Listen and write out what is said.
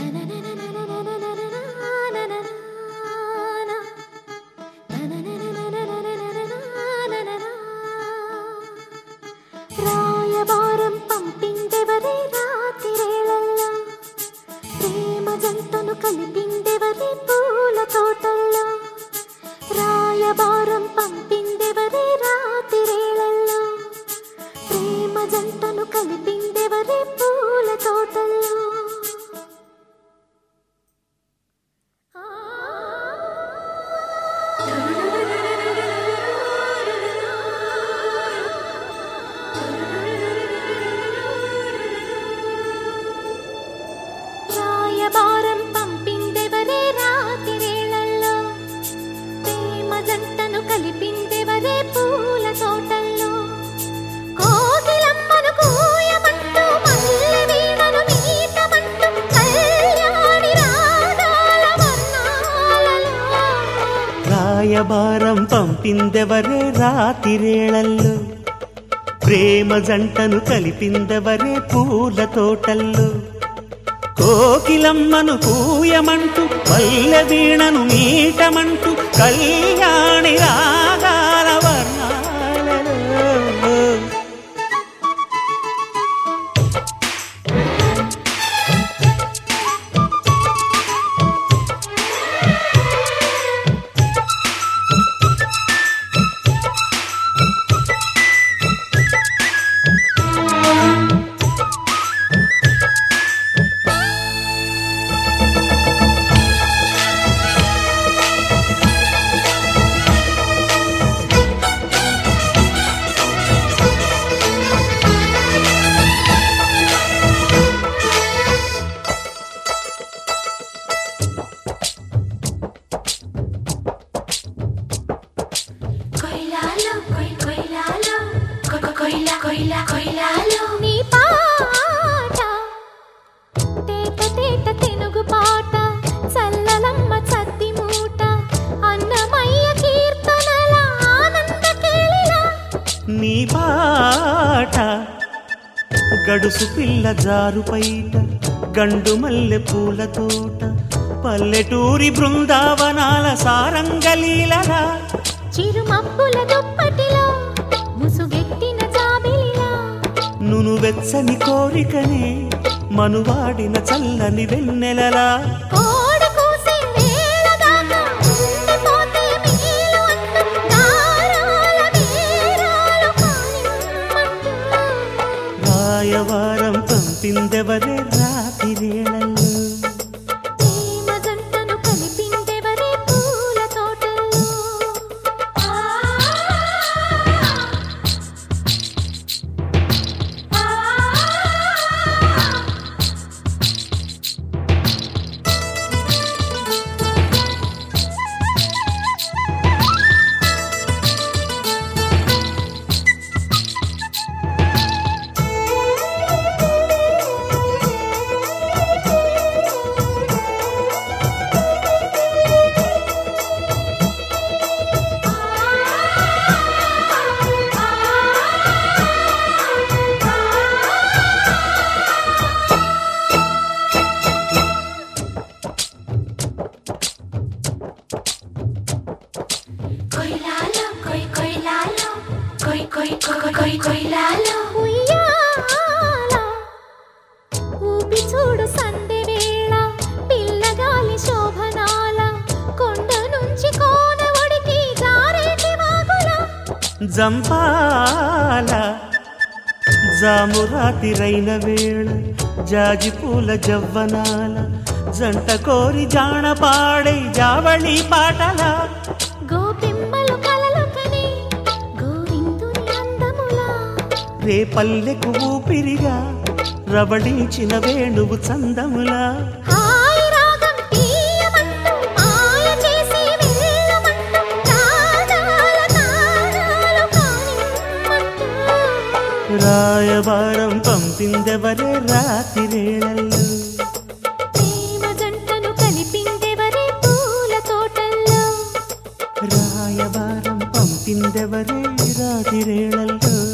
రాయబారం పంపిందెవరే రాతిరేళల్లో ప్రేమ జంటను కలిపిందెవరే పూల తోటల్లో రాయబారం పంపిందెవరే రాతిరేళల్లో ప్రేమ జంటను కలిపిందెవరే పూల తోటల్లో రాయబారం పంపిందెవరే రాతిరేళల్లో ప్రేమ జంటను కలిపిందెవరే పూల తోటల్లో కోకిలమ్మను కూయమంటూ మల్లె వీణను మీటమంటూ కళ్యాణి రాగాల వర్ణాలలో రాయబారం పంపిందెవరే రాతిరేళల్లో ప్రేమ జంటను కలిపిందెవరే పూల తోటల్లో కోకిలమ్మను పూయమంటూ పల్లె వీణను మీటమంటూ కళ్యాణి రాగాల వర్ణాలలో కొయిలాలో కొయ్ కొయిలాలో కొ- కొ- కొయిలా కొయిలా కొయిలాలో నీ పాట తేట తేట తెనుగు పాట చల్లలమ్మ చద్ది మూట అన్నమయ్య కీర్తనల ఆనంద కేళిలా నీ బాట గడుసు పిల్ల జారు పైట గండు మల్లె పూల తోట పల్లెటూరి బృందావనాల సారంగలీలరా చిరుమబ్బుల దుప్పటిలో ముసుగెట్టిన జాబిలిలా నును వెచ్చని కోరికనే మనువాడిన చల్లని వెన్నెలలా కోడి కూసే వేళ దాకా ఉండిపోతే మిగిలు అంటూ దారాల బేరాలు కానిమ్మంటూ. రాయవారం పంపిందెవరే రాతిరేళల్లో ప్రేమ జంటను కలిపిందెవరే పూల తోటల్లో. కొయిలాలో కొయ్ కొయిలాలో కొయ్ కొయ్ కొయ్ కొయ్ కొయిలాలో ఉయ్యాల, ఊపి చూడు సందె వేళ పిల్లగాలి శోభనాల కొండ నుంచి కోన ఒడికి జారేటి వాగుల జంపాల జామురాతిరైన వేళ జాజి పూల జవ్వనాల జంట కోరి జాణ పాడే జావళి పాటల గోపెమ్మలు కలలు కని గోవిందుని అందములా రే పల్లెకు ఊపిరిగా రవళించిన వేణువు చందములా హాయి రాగం తీయమంటూ మాయ చేసి వెళ్ళమంటూ రాగాల తారాలు కానిమ్మంటూ. రాయబారం పంపిందెవరే రాతిరేళల్లో ప్రేమ జంటను కలిపిందెవరే పూల తోటల్లో రాయబారం పంపిందెవరే రాతిరేళల్లో